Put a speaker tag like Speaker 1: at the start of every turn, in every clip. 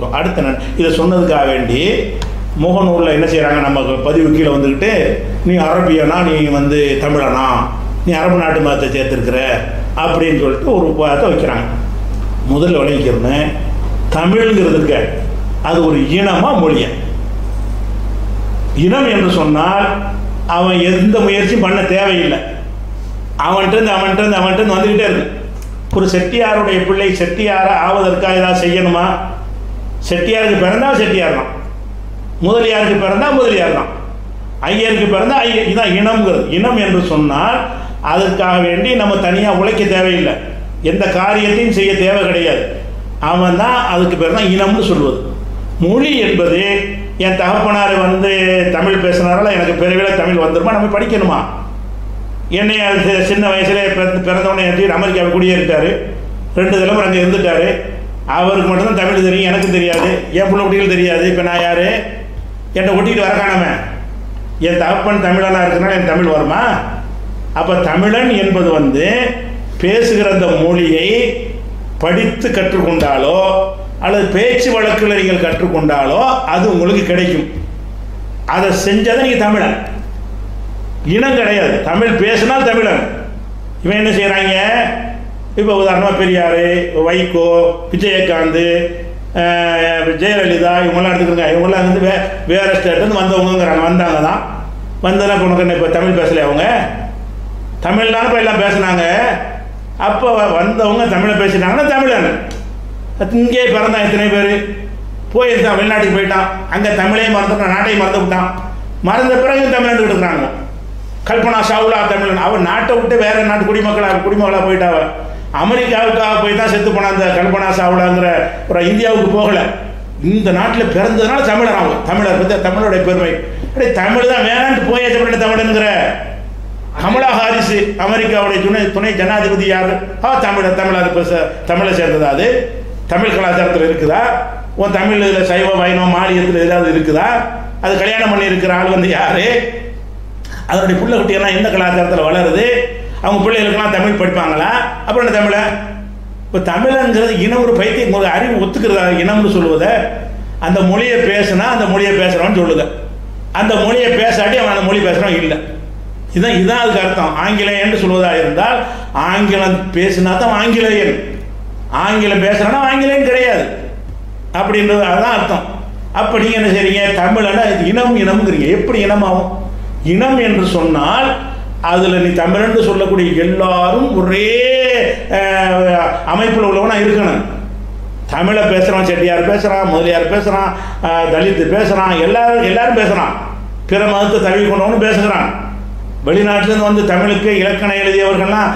Speaker 1: பக்கம் அடுத்த நன் இதை சொன்னதுக்காக வேண்டி முகநூலில் என்ன செய்கிறாங்க நம்ம பதிவு கீழே வந்துக்கிட்டு நீ அரபியனா நீ வந்து தமிழனா நீ அரபு நாட்டு மதத்தை சேர்த்துருக்கிற அப்படின்னு சொல்லிட்டு ஒரு வார்த்தை வைக்கிறாங்க முதல்ல விளைவிக்கிறேன்னு தமிழ்ங்கிறது இருக்க அது ஒரு இனமா மொழியா இனம் என்று சொன்னால் அவன் எந்த முயற்சியும் பண்ண தேவையில்லை அவன்கிட்ட அவன்கிட்ட அவன்கிட்ட வந்துக்கிட்டே இருக்கு ஒரு செட்டியாருடைய பிள்ளை செட்டியார ஆவதற்காக ஏதாவது செய்யணுமா செட்டியாருக்கு பிறந்தா செட்டியார் தான் முதலியாருக்கு பிறந்தா முதலியார் தான் ஐயருக்கு பிறந்தா ஐயர் இதான் இனம்ங்கிறது இனம் என்று சொன்னால் அதற்காக வேண்டி நம்ம தனியாக உழைக்க தேவையில்லை எந்த காரியத்தையும் செய்ய தேவை கிடையாது அவன் தான் அதுக்கு பேர் தான் இனம்னு சொல்வது மொழி என்பது என் தகப்பனார் வந்து தமிழ் பேசுனாரால எனக்கு பிறவில தமிழ் வந்துருமா நம்ம படிக்கணுமா என்னை அது சின்ன வயசுல பிறந்த பிறந்தவொடனே ஏற்றி அமெரிக்காவை குடியேறிட்டாரு ரெண்டு தலைமுறை அங்கே இருந்துட்டாரு அவருக்கு மட்டும்தான் தமிழ் தெரியும் எனக்கு தெரியாது என் பிள்ளை குட்டிகள் தெரியாது இப்போ நான் யாரு என்னை ஒட்டிக்கிட்டு வர காணாம என் தகப்பன் தமிழனா இருக்கிறனால என் தமிழ் வருமா அப்போ தமிழன் என்பது வந்து பேசுகிற அந்த மொழியை படித்து கற்றுக்கொண்டாலோ அல்லது பேச்சு வழக்கில் நீங்கள் கற்றுக்கொண்டாலோ அது உங்களுக்கு கிடைக்கும் அதை செஞ்சாதான் நீங்கள் தமிழன் இனம் கிடையாது தமிழ் பேசினால் தமிழன் இவன் என்ன செய்கிறாங்க இப்போ உதாரணமாக பெரியார் வைகோ விஜயகாந்த் அஹ், ஜெயலலிதா இவங்கெல்லாம் எடுத்துக்கிறங்க இவங்கெல்லாம் வந்து வே வேறு ஸ்டேட்லேருந்து வந்தவங்கங்கிறாங்க வந்தாங்க தான் வந்ததெல்லாம் இப்போ உனக்கு என்ன இப்போ தமிழ் பேசலையா அவங்க தமிழ் தானே இப்போ எல்லாம் பேசுனாங்க அப்போ வந்தவங்க தமிழை பேசினாங்கன்னா தமிழன் இங்கே பிறந்தான் எத்தனை பேர் போயிருந்தான் வெளிநாட்டுக்கு போயிட்டான் அங்கே தமிழையும் மறந்துட்டான் நாட்டையும் மறந்து விட்டான் மறந்த பிறகு தமிழன் இருக்கிறாங்க கல்பனா சாவுலா தமிழன் அவன் நாட்டை விட்டு வேற நாட்டு குடிமக்களாக குடிமக்களாக போயிட்டாவ அமெரிக்காவுக்காக போய் தான் செத்து போன அந்த கல்பனா சாவுலாங்கிற ஒரு இந்தியாவுக்கு போகலை இந்த நாட்டில் பிறந்ததுனால தமிழர் அவங்க தமிழர் பற்றி தமிழோடைய பெருமை அடே தமிழ் தான் வேணான்ட்டு போயாச்சு பண்ண தமிழனுங்கிற கமலா ஹாரிஸ் அமெரிக்காவுடைய துணை துணை ஜனாதிபதி யாரு ஆ தமிழர் தமிழர் இப்போ தமிழை சேர்ந்ததா அது தமிழ் கலாச்சாரத்தில் இருக்குதா உன் தமிழ் இதில் சைவ வைணவம் மானியத்தில் ஏதாவது இருக்குதா அது கல்யாணம் பண்ணி இருக்கிற ஆள் வந்து யாரு அதனுடைய புள்ள குட்டியெல்லாம் எந்த கலாச்சாரத்தில் வளருது அவங்க பிள்ளைகளுக்கெல்லாம் தமிழ் படிப்பாங்களா அப்புறம் என்ன தமிழை இப்போ தமிழங்கிறது இனம் ஒரு பைத்தியம் ஒரு அறிவு ஒத்துக்கிறதா இனம்னு சொல்லுவதை அந்த மொழியை பேசுனா அந்த மொழியை பேசுகிறவன் சொல்லுங்க அந்த மொழியை பேசாட்டி அவன் அந்த மொழி பேசுகிறவன் இல்லை இதான் இதான் அதுக்கு அர்த்தம் ஆங்கிலேயன்னு சொல்வதா இருந்தால் ஆங்கிலம் பேசினா தான் ஆங்கிலேயன் ஆங்கிலம் பேசுறானா ஆங்கிலேயன் கிடையாது அப்படின்றது அதுதான் அர்த்தம் அப்போ நீங்கள் என்ன செய்றீங்க தமிழனா இது இனம் இனம்ங்கிறீங்க எப்படி இனமாகும் இனம் என்று சொன்னால் அதில் நீ தமிழன்னு சொல்லக்கூடிய எல்லாரும் ஒரே அமைப்பில் உள்ளவனா இருக்கணும் தமிழை பேசுகிறான் செட்டியார் பேசுகிறான் முதலியார் பேசுகிறான் தலித்து பேசுகிறான் எல்லாரும் எல்லாரும் பேசுகிறான் பிற மதத்தை தழுவி கொண்டவனும் பேசுகிறான் வெளிநாட்டிலேருந்து வந்து தமிழுக்கு இலக்கணம் எழுதியவர்கள்லாம்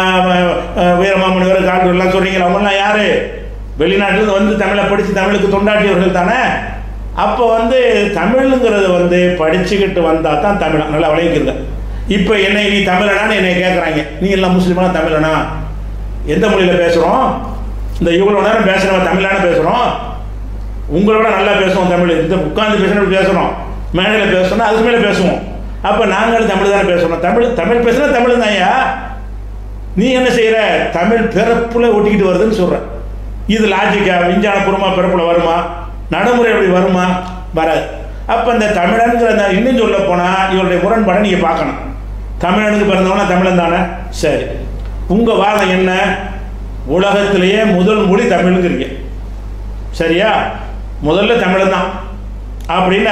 Speaker 1: வீரமாமுனிவர் கால்வெல்லாம் சொல்றீங்களா அவங்கெல்லாம் யாரு வெளிநாட்டிலேருந்து வந்து தமிழை படித்து தமிழுக்கு தொண்டாட்டியவர்கள் தானே அப்போ வந்து தமிழுங்கிறது வந்து படிச்சுக்கிட்டு வந்தால் தான் தமிழ் நல்லா விளைவிக்கிறங்க இப்போ என்னை நீ தமிழனான்னு என்னை கேட்குறாங்க நீ எல்லாம் முஸ்லீமா தமிழனா எந்த மொழியில் பேசுகிறோம் இந்த இவ்வளோ நேரம் பேசுகிறவன் தமிழான பேசுகிறோம் உங்களோட நல்லா பேசுவோம் தமிழ் இந்த உட்காந்து பேசுகிற பேசுகிறோம் மேடையில் பேசணும் அதுக்கு மேலே பேசுவோம் அப்போ நாங்களும் தமிழ் தானே பேசுகிறோம் தமிழ் தமிழ் பேசுனா தமிழ் தான்யா நீ என்ன செய்கிற தமிழ் பிறப்புல ஒட்டிக்கிட்டு வருதுன்னு சொல்கிற இது லாஜிக்கா விஞ்ஞானபூர்வமாக பிறப்புல வருமா நடைமுறை அப்படி வருமா வராது அப்போ இந்த தமிழனுங்கிற அந்த இன்னும் சொல்ல போனால் இவருடைய முரண்பாடை நீங்கள் பார்க்கணும் தமிழனுக்கு பிறந்தவனா தமிழன் தானே சரி உங்கள் வாதம் என்ன உலகத்திலேயே முதல் மொழி தமிழுங்கிறீங்க சரியா முதல்ல தமிழன் தான் அப்படின்னு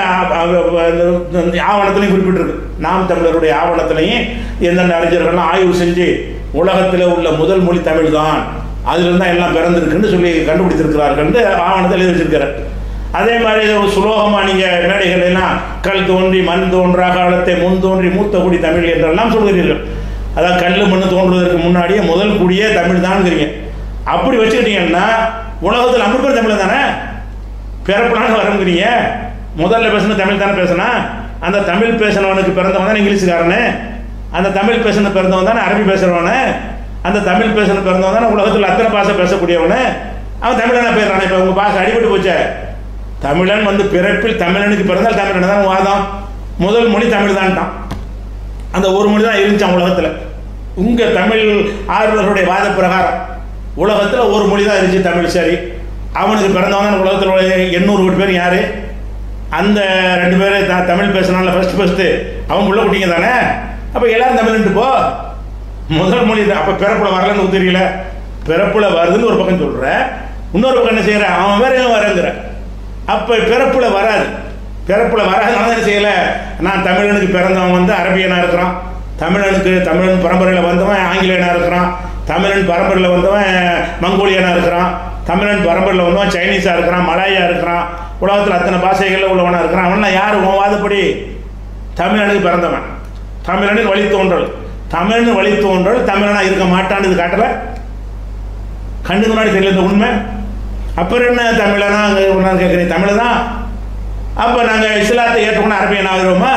Speaker 1: ஆவணத்திலையும் குறிப்பிட்டிருக்கு நாம் தமிழருடைய ஆவணத்திலையும் எந்தெந்த அறிஞர்கள்லாம் ஆய்வு செஞ்சு உலகத்தில் உள்ள முதல் மொழி தமிழ் தான் அதில் தான் எல்லாம் பிறந்திருக்குன்னு சொல்லி கண்டுபிடித்திருக்கிறார்கள் ஆவணத்தில் எழுதி வச்சிருக்கிறார் அதே மாதிரி ஒரு சுலோகமாக நீங்கள் மேடைகள் எல்லாம் கல் தோன்றி மண் தோன்றா காலத்தை முன் தோன்றி மூத்த குடி தமிழ் என்றெல்லாம் சொல்கிறீர்கள் அதான் கல் மண் தோன்றுவதற்கு முன்னாடியே முதல் குடியே தமிழ் தான்ங்கிறீங்க அப்படி வச்சுக்கிட்டீங்கன்னா உலகத்தில் ஐம்பது பேர் தமிழ் தானே பிறப்புலான்னு வரங்கிறீங்க முதல்ல பேசுன தமிழ் தானே பேசுனா அந்த தமிழ் பேசுனவனுக்கு பிறந்தவன் தானே இங்கிலீஷ்காரனு அந்த தமிழ் பேசுன பிறந்தவன் தானே அரபி பேசுகிறவனு அந்த தமிழ் பேசுன பிறந்தவன் தானே உலகத்தில் அத்தனை பாஷை பேசக்கூடியவனு அவன் தமிழனா போயிடுறான் இப்போ உங்கள் பாஷை அடிபட்டு போச்சே தமிழன் வந்து பிறப்பில் தமிழனுக்கு பிறந்தால் தமிழன் தான் வாதம் முதல் மொழி தமிழ் தான்ட்டான் அந்த ஒரு மொழி தான் இருந்துச்சான் உலகத்தில் உங்கள் தமிழ் ஆர்வலர்களுடைய வாத பிரகாரம் உலகத்தில் ஒரு மொழி தான் இருந்துச்சு தமிழ் சரி அவனுக்கு பிறந்தவன் தான் உலகத்தில் உள்ள எண்ணூறு கோடி பேர் யார் அந்த ரெண்டு பேர் த தமிழ் பேசுனால ஃபஸ்ட்டு ஃபஸ்ட்டு அவன் புள்ள குட்டிங்க தானே அப்போ எல்லாரும் தமிழ்ன்ட்டு போ முதல் மொழி தான் அப்போ பிறப்புல வரலன்னு தெரியல பிறப்புல வருதுன்னு ஒரு பக்கம் சொல்கிற இன்னொரு பக்கம் என்ன செய்கிற அவன் வேற ஏன் வரங்கிற அப்போ பிறப்புல வராது பிறப்புல வராதனால என்ன செய்யலை நான் தமிழனுக்கு பிறந்தவன் வந்து அரபியனாக இருக்கிறான் தமிழனுக்கு தமிழன் பரம்பரையில் வந்தவன் ஆங்கிலேயனாக இருக்கிறான் தமிழன் பரம்பரையில் வந்தவன் மங்கோலியனாக இருக்கிறான் தமிழன் பரம்பரையில் வந்தவன் சைனீஸாக இருக்கிறான் மலாயா இருக்கிறான் உலகத்தில் அத்தனை பாஷைகளில் உள்ளவனாக இருக்கிறான் அவன்லாம் யார் உன் வாதப்படி தமிழனுக்கு பிறந்தவன் தமிழனுக்கு வழி தோன்றல் தமிழன் வழி தோன்றல் தமிழனாக இருக்க மாட்டான்னு இது காட்டலை கண்ணுக்கு முன்னாடி தெரியல இந்த உண்மை அப்புறம் என்ன தமிழனா அங்கே ஒன்றா கேட்குறேன் தமிழ் தான் அப்போ நாங்கள் இஸ்லாத்தை ஏற்றுக்கொண்டு அரபியன் ஆகிறோமா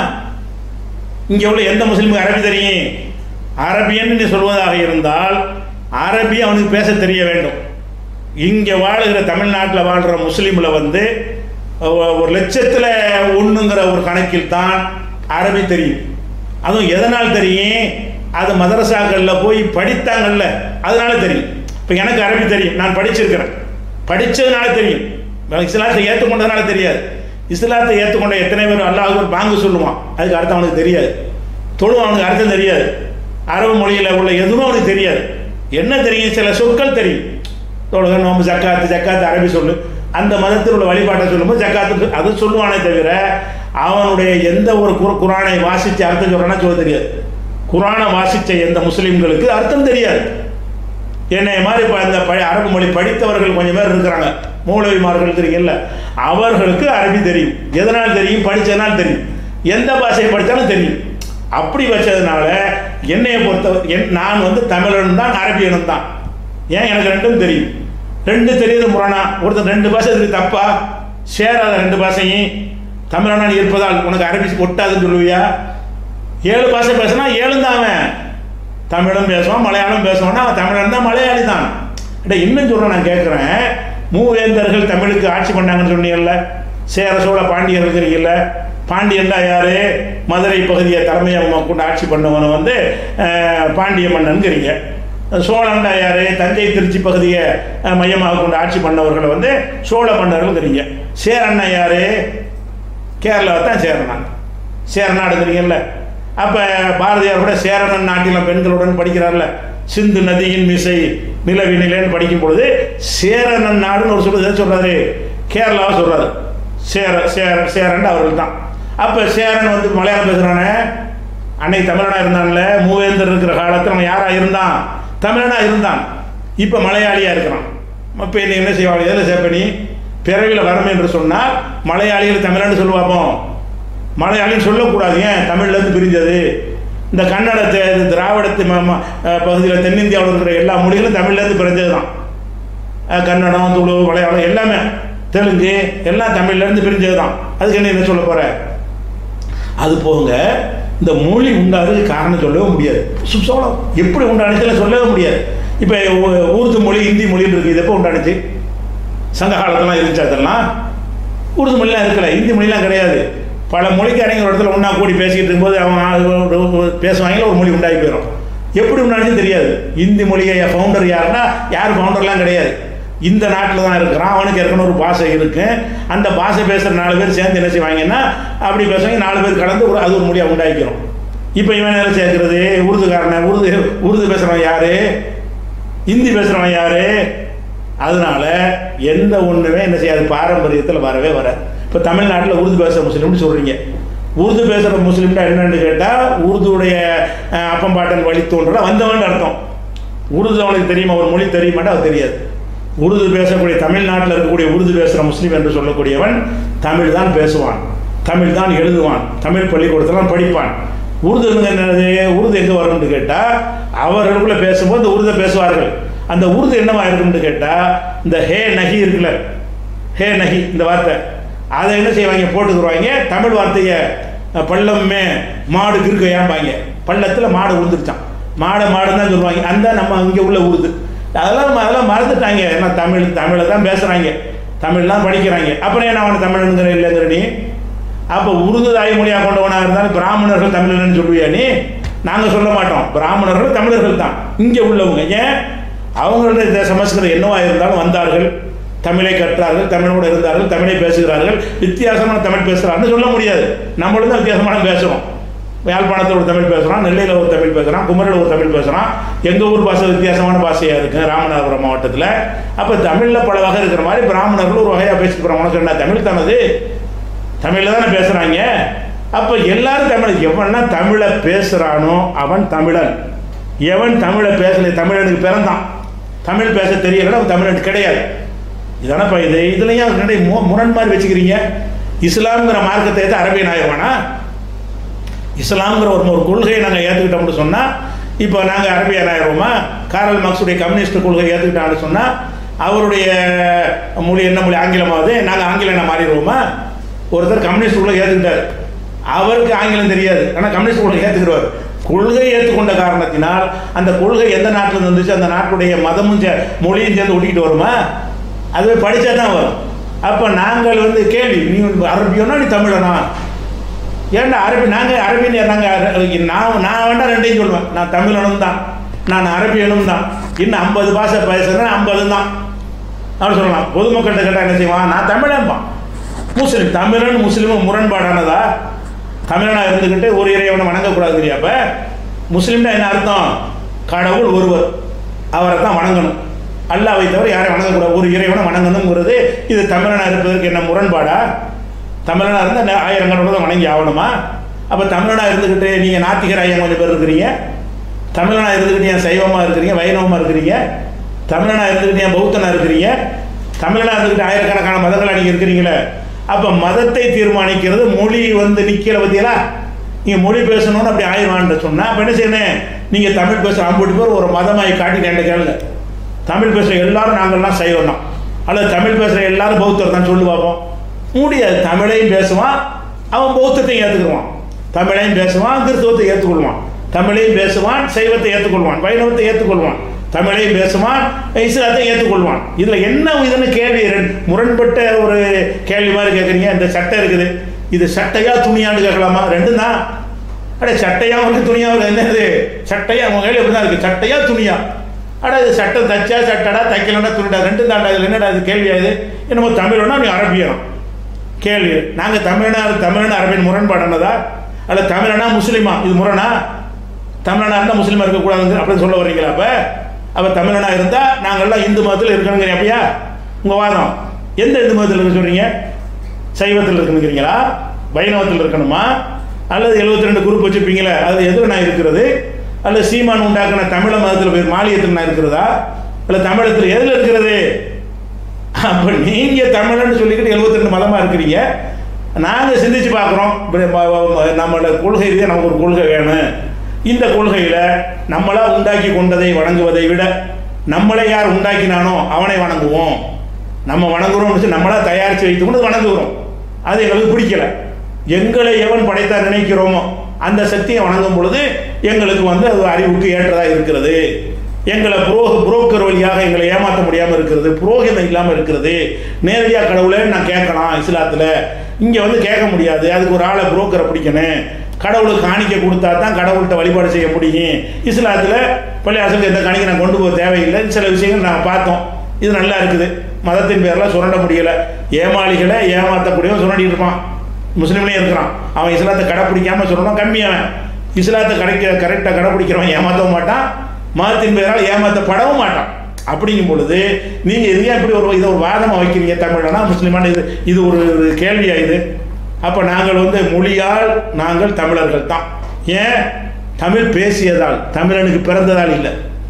Speaker 1: இங்கே உள்ள எந்த முஸ்லீமுக்கு அரபி தெரியும் அரபியன் நீ சொல்வதாக இருந்தால் அரபி அவனுக்கு பேச தெரிய வேண்டும் இங்கே வாழுகிற தமிழ்நாட்டில் வாழ்கிற முஸ்லீமில் வந்து ஒ- ஒரு லட்சத்தில் ஒன்றுங்கிற ஒரு கணக்கில் தான் அரபி தெரியும் அதுவும் எதனால் தெரியும் அது மதரசாக்களில் போய் படித்தாங்கல்ல அதனால தெரியும் இப்போ எனக்கு அரபி தெரியும் நான் படிச்சிருக்கிறேன் படித்ததுனால தெரியும் இஸ்லாத்தை ஏற்றுக்கொண்டதுனால தெரியாது இஸ்லாத்தை ஏற்றுக்கொண்ட எத்தனை பேர் அல்லாஹ் ஒரு பாங்கு சொல்லுவான் அதுக்கு அர்த்தம் அவனுக்கு தெரியாது தொழுவான் அவனுக்கு அர்த்தம் தெரியாது அரபு மொழியில் உள்ள எதுவும் அவனுக்கு தெரியாது என்ன தெரியும் சில சொற்கள் தெரியும் தொழுகை நோம்பு ஜக்காத்து ஜக்காத்து அரபி சொல்லு அந்த மதத்தில் உள்ள வழிபாட்டை சொல்லும்போது ஜக்காத்து அது சொல்லுவானே தவிர அவனுடைய எந்த ஒரு குர- குரானை வாசித்து அர்த்தம் சொல்றானா சொல்ல தெரியாது குரானை வாசித்த எந்த முஸ்லீம்களுக்கு அர்த்தம் தெரியாது என்னை மாதிரி இப்போ அந்த பழைய அரபு மொழி படித்தவர்கள் கொஞ்சம் பேர் இருக்கிறாங்க மூலவிமார்கள் இருக்கிறீங்கல்ல அவர்களுக்கு அரபி தெரியும் எதனால் தெரியும் படித்ததுனால் தெரியும் எந்த பாஷையை படித்தாலும் தெரியும் அப்படி வச்சதுனால என்னையை பொறுத்த என் நான் வந்து தமிழனும் தான் அரபியனும் தான் ஏன் எனக்கு ரெண்டும் தெரியும் ரெண்டு தெரியுது முரணா ஒருத்தர் ரெண்டு பாஷை தெரியும் தப்பா சேராத ரெண்டு பாஷையும் தமிழனா நீ இருப்பதால் உனக்கு அரபி ஒட்டாதுன்னு சொல்லுவியா ஏழு பாஷை பேசினா ஏழும் தான் அவன் தமிழும் பேசுவான் மலையாளம் பேசுவான்னா அவன் தமிழன் தான் மலையாளி தான் அட இன்னும் சொல்கிறேன் நான் கேட்குறேன் மூவேந்தர்கள் தமிழுக்கு ஆட்சி பண்ணாங்கன்னு சொன்னீங்கல்ல சேர சோழ பாண்டியர்கள் இருக்கிறீங்கல்ல பாண்டியன்டா யாரு மதுரை பகுதியை தலைமையாக கொண்டு ஆட்சி பண்ணவன வந்து அஹ், பாண்டிய மன்னன்கிறீங்க சோழன்டா யாரு தஞ்சை திருச்சி பகுதியை அஹ், மையமாக கொண்டு ஆட்சி பண்ணவர்களை வந்து சோழ மன்னர்கள்ங்கிறீங்க சேரண்ணா யாரு கேரளாவை தான் சேரனான் சேரநாடுங்கிறீங்கல்ல அப்போ பாரதியார் கூட சேரணன் நாட்டிலும் பெண்களுடன் படிக்கிறார்ல சிந்து நதியின் மிசை நிலவினிலேன்னு படிக்கும் பொழுது சேரணன் நாடுன்னு ஒரு சொல்றது எதை சொல்றாரு கேரளாவை சொல்றாரு சேர சேர சேரன் அவர்கள் தான் அப்போ சேரன் வந்து மலையாளம் பேசுகிறானே அன்னைக்கு தமிழனா இருந்தான்ல மூவேந்தர் இருக்கிற காலத்தில் அவன் யாரா இருந்தான் தமிழனா இருந்தான் இப்போ மலையாளியா இருக்கிறான் இப்போ என்ன என்ன செய்வாங்க எதில் சேப்பனி பிறவியில் வரும் என்று சொன்னால் மலையாளிகள் தமிழன்னு சொல்லுவாப்போம் மலையாளின்னு சொல்லக்கூடாது ஏன் தமிழ்லேருந்து பிரிஞ்சது இந்த கன்னட தே- இது திராவிடத்து ம- ம- அஹ் பகுதியில் தென்னிந்தியாவில் இருக்கிற எல்லா மொழிகளும் தமிழ்லேருந்து பிரிஞ்சது தான் அஹ் கன்னடம் துளு மலையாளம் எல்லாமே தெலுங்கு எல்லாம் தமிழ்லேருந்து பிரிஞ்சது தான் அதுக்கு என்ன என்ன சொல்ல போகிற அது போங்க இந்த மொழி உண்டாகிறதுக்கு காரணம் சொல்லவே முடியாது சு- சோளம் எப்படி உண்டானுச்சுல சொல்லவே முடியாது இப்போ உருது மொழி ஹிந்தி மொழின்னு இருக்குது இது எப்போ உண்டானுச்சு சங்க காலத்துலாம் இருந்துச்சு அதெல்லாம் உருது மொழிலாம் இருக்கல ஹிந்தி மொழிலாம் கிடையாது பல மொழிக்காரங்க ஒரு இடத்துல ஒன்றா கூடி பேசிக்கிட்டு இருக்கும்போது அவன் அது ஒரு- ஒரு பேசுவாங்களா ஒரு மொழி உண்டாகி போயிடும் எப்படி உண்டானுச்சு தெரியாது ஹிந்தி மொழியை ஃபவுண்டர் யாருன்னா யார் ஃபவுண்டர்லாம் கிடையாது இந்த நாட்டில் தான் இருக்கிறான் அவனுக்கு ஏற்கனவே ஒரு பாஷை இருக்கு அந்த பாஷை பேசுகிற நாலு பேர் சேர்ந்து என்ன செய்வாங்கன்னா அப்படி பேசுவாங்க நாலு பேர் கலந்து ஒரு அது ஒரு மொழியாக உண்டாக்கிக்கிறோம் இப்போ இவன் என்ன சேர்க்கிறது உருதுக்காரனை உருது உருது பேசுகிறவன் யாரு ஹிந்தி பேசுகிறவன் யாரு அதனால எந்த ஒன்றுமே என்ன செய்யாது பாரம்பரியத்தில் வரவே வராது இப்போ தமிழ்நாட்டில் உருது பேசுகிற முஸ்லீம்னு சொல்கிறீங்க உருது பேசுகிற முஸ்லீம்னா என்னன்னு கேட்டால் உருதுடைய அஹ், அப்பம்பாட்டன் வழி தோன்றல வந்தவன் அர்த்தம் உருது அவனுக்கு தெரியுமா ஒரு மொழி தெரியுமாட்டா அது தெரியாது உருது பேசக்கூடிய தமிழ்நாட்டில் இருக்கக்கூடிய உருது பேசுகிற முஸ்லீம் என்று சொல்லக்கூடியவன் தமிழ் தான் பேசுவான் தமிழ் தான் எழுதுவான் தமிழ் பள்ளிக்கூடத்தெல்லாம் படிப்பான் உருது என்னது உருது எங்கே வரும்னு கேட்டால் அவர்களுக்குள்ள பேசும்போது இந்த உருதை பேசுவார்கள் அந்த உருது என்னவா இருக்கும்னு கேட்டால் இந்த ஹே நகி இருக்குல்ல ஹே நகி இந்த வார்த்தை அதை என்ன செய்வாங்க போட்டுக்குருவாங்க தமிழ் வார்த்தையை அஹ், பள்ளம்மே மாடு கிருக்கையாம்பாங்க பள்ளத்தில் மாடு உழுந்துருச்சான் மாடை மாடுன்னு தான் சொல்லுவாங்க அந்த நம்ம இங்கே உள்ள உருது அதெல்லாம் நம்ம அதெல்லாம் மறந்துட்டாங்க ஏன்னா தமிழ் தமிழை தான் பேசுகிறாங்க தமிழ்லாம் படிக்கிறாங்க அப்புறம் என்ன அவனை தமிழனுங்கிற இல்லைங்கிற நீ அப்போ உருது தாய்மொழியாக கொண்டவனாக இருந்தாலும் பிராமணர்கள் தமிழன்னு சொல்லுவியா நீ நாங்கள் சொல்ல மாட்டோம் பிராமணர்கள் தமிழர்கள் தான் இங்கே உள்ளவங்க ஏன் அவங்களுடைய இந்த சமஸ்கிருதம் என்னவா இருந்தாலும் வந்தார்கள் தமிழை கற்றார்கள் தமிழோடு இருந்தார்கள் தமிழை பேசுகிறார்கள் வித்தியாசமான தமிழ் பேசுகிறார்னு சொல்ல முடியாது நம்மளும் தான் வித்தியாசமான பேசுகிறோம் யாழ்ப்பாணத்தில் ஒரு தமிழ் பேசுகிறான் நெல்லையில் ஒரு தமிழ் பேசுகிறான் குமரில் ஒரு தமிழ் பேசுகிறான் எங்கள் ஊர் பாஷை வித்தியாசமான பாஷையாக இருக்குது ராமநாதபுரம் மாவட்டத்தில் அப்போ தமிழில் பல வகை இருக்கிற மாதிரி பிராமணர்கள் ஒரு வகையாக பேசிட்டு போகிறாங்க உனக்கு என்ன தமிழ் தானது தமிழில் தானே பேசுகிறாங்க அப்போ எல்லாரும் தமிழ் எவன்னா தமிழை பேசுகிறானோ அவன் தமிழன் எவன் தமிழை பேசலை தமிழனுக்கு பிறந்தான் தமிழ் பேச தெரியலன்னா அவன் தமிழன் கிடையாது இதானப்பா இது இதுலையும் நிறைய மு முரண் மாதிரி வச்சுக்கிறீங்க இஸ்லாம்ங்கிற மார்க்கத்தை எடுத்து அரபியன் ஆயிடுவானா இஸ்லாம்ங்கிற ஒரு ஒரு கொள்கையை நாங்கள் ஏற்றுக்கிட்டோம்னு சொன்னால் இப்போ நாங்கள் அரபியன் ஆயிடுவோமா காரல் மார்க்ஸுடைய கம்யூனிஸ்ட் கொள்கையை ஏற்றுக்கிட்டான்னு சொன்னால் அவருடைய மொழி என்ன மொழி ஆங்கிலமாவது நாங்கள் ஆங்கிலம் மாறிடுவோமா ஒருத்தர் கம்யூனிஸ்ட் கொள்கை ஏற்றுக்கிட்டார் அவருக்கு ஆங்கிலம் தெரியாது ஆனால் கம்யூனிஸ்ட் கொள்கை ஏற்றுக்கிறவர் கொள்கை ஏற்றுக்கொண்ட காரணத்தினால் அந்த கொள்கை எந்த நாட்டில் இருந்துச்சு அந்த நாட்டுடைய மதமும் சே- மொழியும் சேர்ந்து ஒட்டிக்கிட்டு வருமா அதுவே படித்தா தான் வரும் அப்போ நாங்கள் வந்து கேள்வி நீ அரபியனா நீ தமிழனா ஏன்டா அரபி நாங்கள் அரபின்னு நாங்கள் நான் நான் வேண்டாம் ரெண்டையும் சொல்லுவேன் நான் தமிழனும் தான் நான் அரபியனும் தான் இன்னும் ஐம்பது பாஷை பேசுகிறேன் ஐம்பது தான் அப்படி சொல்லலாம் பொதுமக்கள்கிட்ட கேட்டால் என்ன செய்வான் நான் தமிழன்பான் முஸ்லீம் தமிழன் முஸ்லீமும் முரண்பாடானதா தமிழனாக இருந்துக்கிட்டு ஒரு இறைவனை வணங்கக்கூடாது அப்போ முஸ்லீம்னா என்ன அர்த்தம் கடவுள் ஒருவர் அவரை தான் வணங்கணும் அல்லாவை தவிர யாரையும் வணங்கக்கூடாது ஒரு இறைவனை வணங்கணுங்கிறது இது தமிழனாக இருப்பதற்கு என்ன முரண்பாடா தமிழனாக இருந்தால் ஆயிரம் கடவுளை வணங்கி ஆகணுமா அப்போ தமிழனாக இருந்துக்கிட்டு நீங்கள் நாத்திகர் ஐயா கொஞ்சம் பேர் இருக்கிறீங்க தமிழனாக இருந்துக்கிட்டு ஏன் சைவமாக இருக்கிறீங்க வைணவமாக இருக்கிறீங்க தமிழனாக இருந்துக்கிட்டு ஏன் பௌத்தனாக இருக்கிறீங்க தமிழனாக இருந்துக்கிட்டு ஆயிரக்கணக்கான மதங்களாக நீங்கள் இருக்கிறீங்களே அப்போ மதத்தை தீர்மானிக்கிறது மொழி வந்து நிற்கல பற்றியலா நீங்கள் மொழி பேசணும்னு அப்படி ஆயிரவான்ட்டு சொன்னால் அப்போ என்ன செய்யணும் நீங்கள் தமிழ் பேசுகிற ஐம்பது பேர் ஒரு மதமாகி காட்டி கேட்ட கேளுங்க தமிழ் பேசுகிற எல்லாரும் நாங்கள்லாம் சைவம் தான் அல்லது தமிழ் பேசுகிற எல்லாரும் பௌத்தர் தான் சொல்லி பார்ப்போம் முடியாது தமிழையும் பேசுவான் அவன் பௌத்தத்தையும் ஏற்றுக்குருவான் தமிழையும் பேசுவான் கிறிஸ்தவத்தை ஏற்றுக்கொள்வான் தமிழையும் பேசுவான் சைவத்தை ஏற்றுக்கொள்வான் வைணவத்தை ஏற்றுக்கொள்வான் தமிழையும் பேசுவான் இஸ்லாத்தை ஏற்றுக்கொள்வான் இதில் என்ன இதுன்னு கேள்வி ரெண்டு- முரண்பட்ட ஒரு கேள்வி மாதிரி கேட்குறீங்க இந்த சட்டை இருக்குது இது சட்டையா துணியான்னு கேட்கலாமா ரெண்டும் தான் அட சட்டையா இருக்கு துணியா இருக்கு என்னது சட்டையா அவங்க கையில் எப்படி தான் இருக்கு சட்டையா துணியா அட இது சட்டை தச்சா சட்டடா தைக்கலன்னா துணிடா ரெண்டும் தாண்டா இதில் என்னடா இது கேள்வியா இது என்னமோ தமிழனா நீ அரபியனம் கேள்வி நாங்கள் தமிழனா தமிழனா அரபியன் முரண்பாடானதா அல்ல தமிழனா முஸ்லீமா இது முரணா தமிழனா இருந்தால் முஸ்லீமா இருக்கக்கூடாதுங்க அப்படின்னு சொல்ல வர்றீங்களா அப்போ அப்போ தமிழனா இருந்தால் நாங்கள்லாம் இந்து மதத்தில் இருக்கணுங்கிறீங்க அப்படியா உங்கள் வாதம் எந்த இந்து மதத்தில் இருக்க சொல்கிறீங்க சைவத்தில் இருக்கணுங்கிறீங்களா வைணவத்தில் இருக்கணுமா அல்லது 72 ரெண்டு குரூப் வச்சுருப்பீங்களே அது எதில் நான் இருக்கிறது அல்லது சீமான் உண்டாக்குன தமிழ மதத்தில் போய் மாலியத்தில் நான் இருக்கிறதா அல்ல தமிழத்தில் எதில் இருக்கிறது அப்போ நீங்கள் தமிழன்னு சொல்லிக்கிட்டு 72 ரெண்டு மதமாக இருக்கிறீங்க நாங்கள் சிந்திச்சு பார்க்குறோம் இப்படி ம- ம- நம்மளோட கொள்கை ரீதியாக நமக்கு ஒரு கொள்கை வேணும் இந்த கொள்கையில் நம்மளா உண்டாக்கி கொண்டதை வணங்குவதை விட நம்மளை யார் உண்டாக்கினானோ அவனை வணங்குவோம் நம்ம வணங்குறோம்னு சொல்லி நம்மளா தயாரித்து வைத்து கொண்டு வணங்குகிறோம் அது எங்களுக்கு பிடிக்கல எங்களை எவன் படைத்தா நினைக்கிறோமோ அந்த சக்தியை வணங்கும் பொழுது எங்களுக்கு வந்து அது அறிவுக்கு ஏற்றதாக இருக்கிறது எங்களை புரோ புரோக்கர் வழியாக எங்களை ஏமாற்ற முடியாமல் இருக்கிறது புரோகிதம் இல்லாமல் இருக்கிறது நேரடியாக கடவுளே நான் கேட்கலாம் இஸ்லாத்தில் இங்கே வந்து கேட்க முடியாது அதுக்கு ஒரு ஆளை புரோக்கரை பிடிக்கணும் கடவுளுக்கு காணிக்க கொடுத்தா தான் கடவுள்கிட்ட வழிபாடு செய்ய முடியும் இஸ்லாத்தில் பள்ளியாசலுக்கு எந்த காணிக்கை நான் கொண்டு போக தேவையில்லை சில விஷயங்கள் நாங்கள் பார்த்தோம் இது நல்லா இருக்குது மதத்தின் பேரில் சுரண்ட முடியலை ஏமாளிகளை ஏமாற்றக்கூடியவன் சுரண்டிட்டு இருப்பான் முஸ்லீம்லேயும் இருக்கிறான் அவன் இஸ்லாத்தை கடைப்பிடிக்காம சொல்லணும் கம்மி அவன் இஸ்லாத்தை கடைக்க கரெக்டாக கடைப்பிடிக்கிறவன் ஏமாற்றவும் மாட்டான் மதத்தின் பெயரால் ஏமாற்றப்படவும் மாட்டான் அப்படிங்கும் பொழுது நீங்கள் இது ஏன் இப்படி ஒரு இதை ஒரு வாதமாக வைக்கிறீங்க தமிழனா முஸ்லீமான இது இது ஒரு ஒரு கேள்வியா இது அப்போ நாங்கள் வந்து மொழியால் நாங்கள் தமிழர்கள் தான் ஏன் தமிழ் பேசியதால் தமிழனுக்கு பிறந்ததால் இல்லை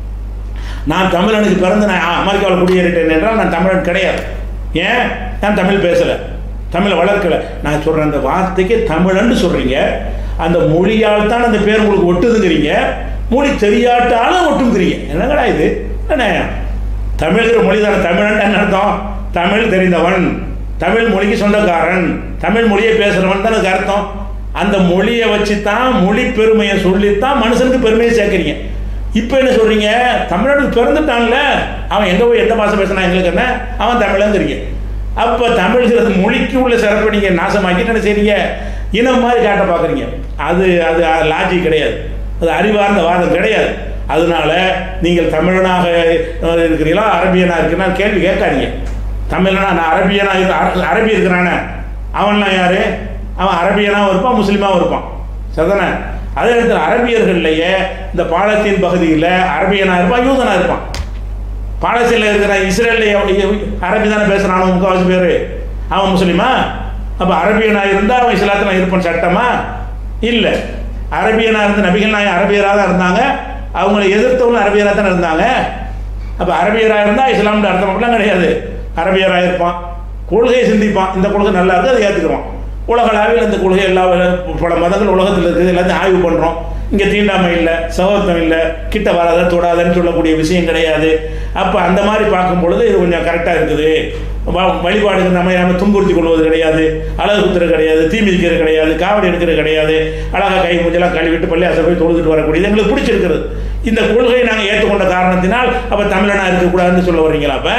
Speaker 1: நான் தமிழனுக்கு பிறந்து நான் அமெரிக்காவில் குடியேறிட்டேன் என்றால் நான் தமிழன் கிடையாது ஏன் நான் தமிழ் பேசலை தமிழை வளர்க்கலை நான் சொல்கிறேன் அந்த வார்த்தைக்கு தமிழன்னு சொல்கிறீங்க அந்த மொழியால் தான் அந்த பேர் உங்களுக்கு ஒட்டுதுங்கிறீங்க மொழி தெரியாட்டாலும் ஒட்டுங்கிறீங்க என்னங்கடா இது என்ன தமிழ்கிற மொழி தானே தமிழன் என்ன அர்த்தம் தமிழ் தெரிந்தவன் தமிழ் மொழிக்கு சொந்தக்காரன் தமிழ் மொழியை பேசுகிறவன் தான் அதுக்கு அர்த்தம் அந்த மொழியை வச்சு தான் மொழி பெருமையை சொல்லித்தான் மனுஷனுக்கு பெருமையை சேர்க்குறீங்க இப்போ என்ன சொல்றீங்க தமிழனுக்கு பிறந்துட்டான்ல அவன் எங்கே போய் எந்த பாஷை பேசினா எங்களுக்கு என்ன அவன் தமிழங்கிறீங்க அப்போ தமிழ்கிறது மொழிக்கு உள்ள சிறப்பை நீங்கள் நாசமாக்கிட்டு என்ன செய்றீங்க இனம் மாதிரி காட்ட பார்க்குறீங்க அது அது லாஜிக் கிடையாது அது அறிவார்ந்த வாதம் கிடையாது அதனால நீங்கள் தமிழனாக இருக்கிறீங்களா அரபியனாக இருக்கிறீங்களா கேள்வி கேட்காதீங்க தமிழனா நான் அரபியனா இரு- அர- அரபி இருக்கிறானே அவன்லாம் யாரு அவன் அரபியனாகவும் இருப்பான் முஸ்லீமாவும் இருப்பான் சரிதானே அதே நேரத்தில் அரபியர்கள்லையே இந்த பாலத்தீன் பகுதியில் அரபியனாக இருப்பான் யூதனாக இருப்பான் பாலஸ்தீனில் இருக்கிற இஸ்ரேலில் அரபி தானே பேசுகிறான் முக்கால்வாசி பேர் அவன் முஸ்லீமா அப்போ அரபியனாக இருந்தால் அவன் இஸ்லாத்தில் இருப்பான் சட்டமா இல்லை அரபியனாக இருந்து நபிகள் நாயகம் அரபியராக தான் இருந்தாங்க அவங்களை எதிர்த்தவங்களும் அரபியராக தானே இருந்தாங்க அப்போ அரபியராக இருந்தால் இஸ்லாம்னு அர்த்தம் அப்படிலாம் கிடையாது அரபியராக இருப்பான் கொள்கையை சிந்திப்பான் இந்த கொள்கை நல்லா இருக்குது அதை ஏற்றுக்குவான் உலகளாவில் இந்த கொள்கை எல்லா பல மதங்கள் உலகத்தில் இருக்குது எல்லாத்தையும் ஆய்வு பண்ணுறோம் இங்கே தீண்டாமை இல்லை சகோதரம் இல்லை கிட்ட வராத தொடாதன்னு சொல்லக்கூடிய விஷயம் கிடையாது அப்போ அந்த மாதிரி பார்க்கும் பொழுது இது கொஞ்சம் கரெக்டாக இருக்குது வ- வழிபாடுகள் நம்ம நம்ம துன்புறுத்தி கொள்வது கிடையாது அழகு குத்துறது கிடையாது தீ மிதிக்கிறது கிடையாது காவடி எடுக்கிறது கிடையாது அழகாக கை மூஞ்செல்லாம் கழுவிட்டு பள்ளி அசை போய் தொழுதுட்டு வரக்கூடியது எங்களுக்கு பிடிச்சிருக்கிறது இந்த கொள்கையை நாங்கள் ஏற்றுக்கொண்ட காரணத்தினால் அப்போ தமிழனா இருக்கக்கூடாதுன்னு சொல்ல வர்றீங்களா அப்போ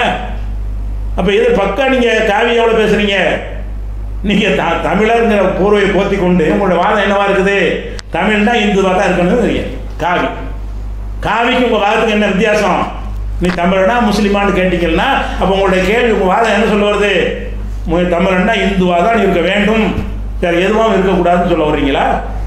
Speaker 1: அப்போ இது பக்கா நீங்கள் காவியாவில் பேசுகிறீங்க நீங்கள் த தமிழருங்கிற போர்வையை போத்தி கொண்டு உங்களோட வாதம் என்னவா இருக்குது தமிழ்னா இந்துவாக தான் இருக்கணும் தெரியும் காவி காவிக்கு உங்கள் வாதத்துக்கு என்ன வித்தியாசம் நீ தமிழனா முஸ்லீமான்னு கேட்டீங்கன்னா அப்போ உங்களுடைய கேள்வி உங்கள் வாதம் என்ன சொல்ல வருது மு- தமிழன்னா இந்துவாக தான் இருக்க வேண்டும் வேறு எதுவும் இருக்கக்கூடாதுன்னு சொல்ல வர்றீங்களா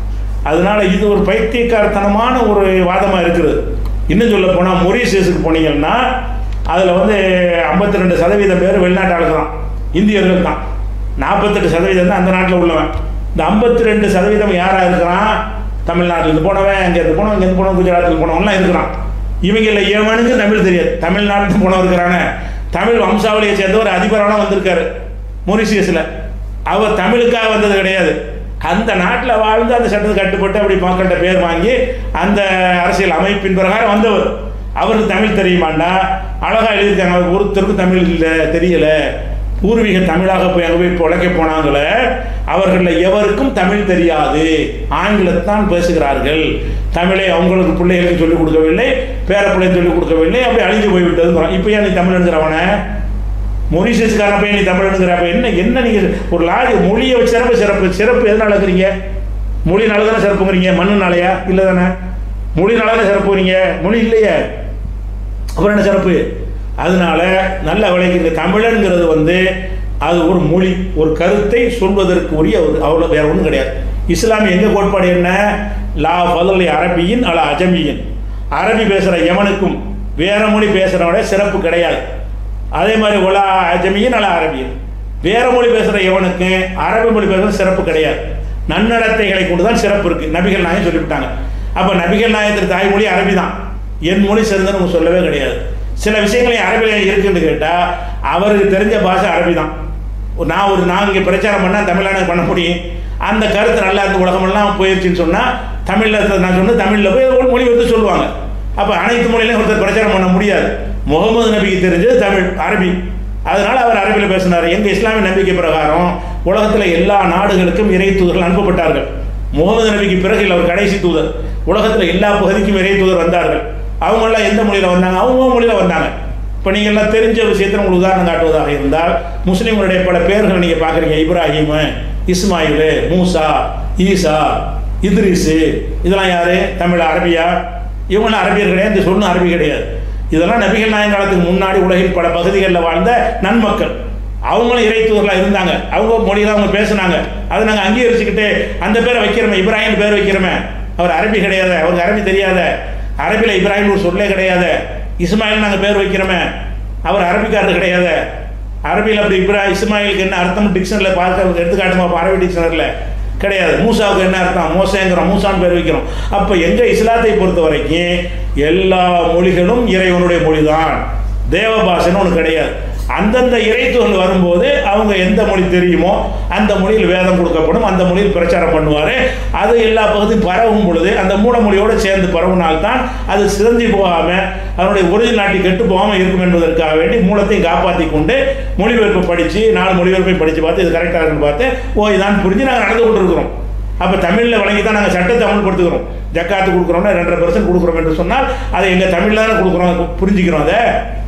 Speaker 1: அதனால இது ஒரு பைத்தியக்காரத்தனமான ஒரு வாதமாக இருக்குது இன்னும் சொல்ல போனால் மொரீசியஸுக்கு போனீங்கன்னா அதில் வந்து ஐம்பத்தி ரெண்டு சதவீதம் பேர் வெளிநாட்டு ஆளுங்க தான் இந்தியர்கள் தான் நாற்பத்தெட்டு சதவீதம் தான் அந்த நாட்டில் உள்ளவன் இந்த ஐம்பத்தி ரெண்டு சதவீதம் யாராக இருக்கிறான் தமிழ்நாட்டிலேருந்து போனவன் அங்கேருந்து போனவன் இங்கேருந்து போனவன் குஜராத்துக்கு போனவன்லாம் இருக்கிறான் இவங்கள எவனுக்கு தமிழ் தெரியாது தமிழ்நாட்டுக்கு போனவன் இருக்கிறானே தமிழ் வம்சாவளியை சேர்ந்த ஒரு அதிபரான வந்திருக்காரு மொரிசியஸில் அவர் தமிழுக்காக வந்தது கிடையாது அந்த நாட்டில் வாழ்ந்து அந்த சட்டத்துக்கு கட்டுப்பட்டு அப்படி மக்கள்கிட்ட பேர் வாங்கி அந்த அரசியல் அமைப்பின் பிரகாரம் வந்தவர் அவருக்கு தமிழ் தெரியுமாண்டா அழகா எழுதியிருக்காங்க அவர் ஒருத்தருக்கும் தமிழ் இல்லை தெரியல பூர்வீக தமிழாக போய் அங்கே போய் பிழைக்க போனாங்களே அவர்களில் எவருக்கும் தமிழ் தெரியாது ஆங்கிலத்தான் பேசுகிறார்கள் தமிழை அவங்களுக்கு பிள்ளைகளுக்கு சொல்லிக் கொடுக்கவில்லை பேர பிள்ளைக்கு சொல்லிக் கொடுக்கவில்லை அப்படி அழிஞ்சு போய்விட்டது இப்போ ஏன் நீ தமிழ்ங்கிறவனை மொரிஷியஸ்காரன் போய் நீ தமிழ்ங்கிற அப்ப என்ன என்ன நீங்கள் ஒரு லாஜி மொழியை வச்சு சிறப்பு சிறப்பு சிறப்பு எதனால இருக்கிறீங்க மொழினால தானே சிறப்புங்கிறீங்க மண்ணுனாலையா இல்லை தானே மொழினால தானே சிறப்புங்கிறீங்க மொழி இல்லையே அப்புறம் என்ன சிறப்பு அதனால நல்ல விளைக்கு தமிழன்கிறது வந்து அது ஒரு மொழி ஒரு கருத்தை சொல்வதற்கு உரிய ஒரு அவ்வளோ வேற ஒன்றும் கிடையாது இஸ்லாமிய எங்க கோட்பாடு என்ன லா ஃபதலி அரபியின் அல்ல அஜமியின் அரபி பேசுகிற எவனுக்கும் வேற மொழி பேசுகிறவனோட சிறப்பு கிடையாது அதே மாதிரி ஒலா அஜமியின் அல்ல அரபியன் வேற மொழி பேசுகிற எவனுக்கு அரபி மொழி பேசுகிற சிறப்பு கிடையாது நன்னடத்தைகளை கொண்டு தான் சிறப்பு இருக்கு நபிகள் நாயகம் சொல்லிவிட்டாங்க அப்போ நபிகள் நாயகத்திற்கு தாய்மொழி அரபி தான் என் மொழி சிறந்தன்னு நம்ம சொல்லவே கிடையாது சில விஷயங்களை அரபியில் இருக்குன்னு கேட்டால் அவருக்கு தெரிஞ்ச பாஷை அரபி தான் நான் ஒரு நான் இங்கே பிரச்சாரம் பண்ணால் தமிழான பண்ண முடியும் அந்த கருத்து நல்லா இருந்து உலகமெல்லாம் போயிடுச்சுன்னு சொன்னால் தமிழில் நான் சொன்ன தமிழில் போய் ஒரு மொழி வந்து சொல்லுவாங்க அப்போ அனைத்து மொழியிலையும் ஒருத்தர் பிரச்சாரம் பண்ண முடியாது முகமது நபிக்கு தெரிஞ்சது தமிழ் அரபி அதனால அவர் அரபியில் பேசினார் எங்கள் இஸ்லாமிய நம்பிக்கை பிரகாரம் உலகத்தில் எல்லா நாடுகளுக்கும் இறை தூதர்கள் அனுப்பப்பட்டார்கள் முகமது நபிக்கு பிறகு இல்லை அவர் கடைசி தூதர் உலகத்தில் எல்லா பகுதிக்கும் இறை தூதர் வந்தார்கள் அவங்கெல்லாம் எந்த மொழியில் வந்தாங்க அவங்க மொழியில் வந்தாங்க இப்போ நீங்கள் எல்லாம் தெரிஞ்ச விஷயத்தை உங்களுக்கு உதாரணம் காட்டுவதாக இருந்தால் முஸ்லீம்களுடைய பல பேர்களை நீங்கள் பார்க்குறீங்க இப்ராஹிம் இஸ்மாயில் மூசா ஈசா இத்ரிஸு இதெல்லாம் யாரு தமிழ் அரபியா இவங்களாம் அரபியர் கிடையாது இந்த சொன்ன அரபி கிடையாது இதெல்லாம் நபிகள் நாயகம் காலத்துக்கு முன்னாடி உலகின் பல பகுதிகளில் வாழ்ந்த நன்மக்கள் அவங்களும் இறை தூதர்களாக இருந்தாங்க அவங்க மொழியில் அவங்க பேசுனாங்க அதை நாங்கள் அங்கீகரிச்சுக்கிட்டு அந்த பேரை வைக்கிறோமே இப்ராஹிம் பேர் வைக்கிறோமே அவர் அரபி கிடையாது அவருக்கு அரபி தெரியாத அரபியில் இப்ராஹிம் ஒரு சொல்லே கிடையாது இஸ்மாயில் நாங்கள் பேர் வைக்கிறோமே அவர் அரபிக்காரர் கிடையாது அரபியில் அப்படி இப்ரா இஸ்மாயிலுக்கு என்ன அர்த்தம் டிக்ஷனரியில் பார்க்க எடுத்துக்காட்டுமா அப்போ அரபி டிக்ஷனரியில் கிடையாது மூசாவுக்கு என்ன அர்த்தம் மோசேங்கிறோம் மூசான்னு பேர் வைக்கிறோம் அப்போ எங்கள் இஸ்லாத்தை பொறுத்த வரைக்கும் எல்லா மொழிகளும் இறைவனுடைய மொழி தான் தேவ பாஷைன்னு ஒன்று கிடையாது அந்தந்த இறைத்துகள் வரும்போது அவங்க எந்த மொழி தெரியுமோ அந்த மொழியில் வேதம் கொடுக்கப்படும் அந்த மொழியில் பிரச்சாரம் பண்ணுவார் அது எல்லா பகுதியும் பரவும் பொழுது அந்த மூலமொழியோடு சேர்ந்து பரவுனால்தான் அது சிறந்தி போகாமல் அதனுடைய ஒரிஜினல் நாட்டி கெட்டு போகாமல் இருக்கும் என்பதற்காக வேண்டி மூலத்தையும் காப்பாற்றி கொண்டு மொழிபெயர்ப்பு படித்து நாலு மொழிபெயர்ப்பை படித்து பார்த்து இது கரெக்டாக இருக்குன்னு பார்த்து ஓ இதான் புரிஞ்சு நாங்கள் நடந்து கொண்டிருக்கிறோம் அப்போ தமிழில் வழங்கி தான் நாங்கள் சட்டத்தை அமல்படுத்துகிறோம் ஜக்காத்து கொடுக்குறோம்னா ரெண்டரை பர்சன்ட் கொடுக்குறோம் என்று சொன்னால் அதை எங்கள் தமிழில் தானே கொடுக்குறோம் புரிஞ்சுக்கிறோம் அதை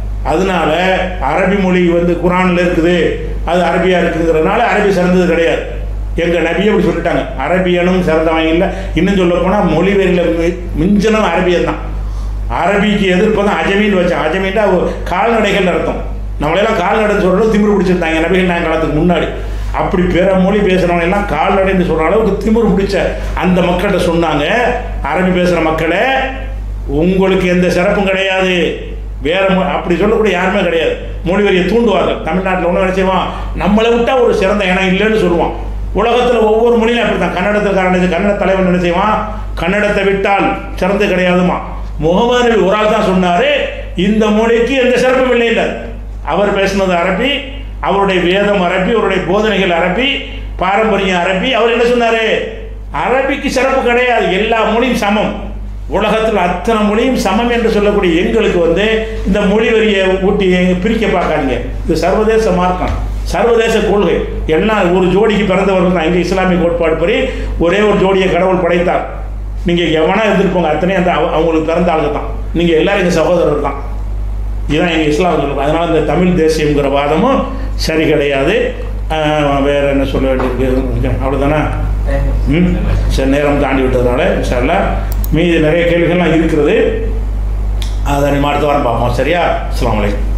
Speaker 1: அதனால அரபி மொழி வந்து குரானில் இருக்குது அது அரபியா இருக்குங்கிறதுனால அரபி சிறந்தது கிடையாது எங்கள் நபியை அப்படி சொல்லிட்டாங்க அரபியனும் சிறந்தவங்க இல்லை இன்னும் சொல்ல போனால் மொழிவெறியில் மிஞ்சனும் அரபியன் தான் அரபிக்கு எதிர்ப்பு தான் அஜமின்னு வச்சேன் அஜமின்ட்டா கால்நடைகள் அர்த்தம் நம்மளையெல்லாம் கால்நடைன்னு சொல்கிறது திமிரு பிடிச்சிருந்தாங்க நபிகள் நாயகம் காலத்துக்கு முன்னாடி அப்படி பிற மொழி பேசுகிறவங்க எல்லாம் கால்நடைன்னு சொல்கிற அளவுக்கு திமிரு பிடிச்ச அந்த மக்கள்கிட்ட சொன்னாங்க அரபி பேசுகிற மக்களே உங்களுக்கு எந்த சிறப்பும் கிடையாது வேற மொ- அப்படி சொல்லக்கூடிய யாருமே கிடையாது மொழி வரியை தூண்டுவார்கள் தமிழ்நாட்டில் ஒன்று நினைச்சுவான் நம்மளை விட்டா ஒரு சிறந்த இனம் இல்லைன்னு சொல்லுவான் உலகத்தில் ஒவ்வொரு மொழியும் அப்படி தான் கன்னடத்துக்காரன் நினைச்சு கன்னட தலைவன் என்ன செய்வான் கன்னடத்தை விட்டால் சிறந்து கிடையாதுமா முகமது நபி ஒரு ஆள் தான் சொன்னாரு இந்த மொழிக்கு எந்த சிறப்பும் இல்லை இல்லை அவர் பேசினது அரபி அவருடைய வேதம் அரபி அவருடைய போதனைகள் அரபி பாரம்பரியம் அரபி அவர் என்ன சொன்னாரு அரபிக்கு சிறப்பு கிடையாது எல்லா மொழியும் சமம் உலகத்தில் அத்தனை மொழியும் சமம் என்று சொல்லக்கூடிய எங்களுக்கு வந்து இந்த மொழி வரியை ஊட்டி பிரிக்க பார்க்காதீங்க இது சர்வதேச மார்க்கம் சர்வதேச கொள்கை எல்லாம் ஒரு ஜோடிக்கு பிறந்தவர்கள் தான் எங்கள் இஸ்லாமிய கோட்பாடு படி ஒரே ஒரு ஜோடியை கடவுள் படைத்தார் நீங்கள் எவனா இருந்துட்டு போங்க அத்தனை அந்த அவ- அவங்களுக்கு பிறந்த ஆளுங்க தான் நீங்கள் எல்லாரும் எங்கள் சகோதரர் தான் இதுதான் எங்கள் இஸ்லாம் சொல்லுவோம் அதனால் இந்த தமிழ் தேசியங்கிற வாதமும் சரி கிடையாது ஆஹ் வேற என்ன சொல்ல வேண்டியிருக்கு அவ்வளோதானே ம் சரி நேரம் தாண்டி விட்டதுனால இன்ஷால்லா மீதி நிறைய கேள்விகள்லாம் இருக்கிறது அதை நம்ம அடுத்த வாரம் பார்ப்போம் சரியா அஸ்ஸலாமு அலைக்கும்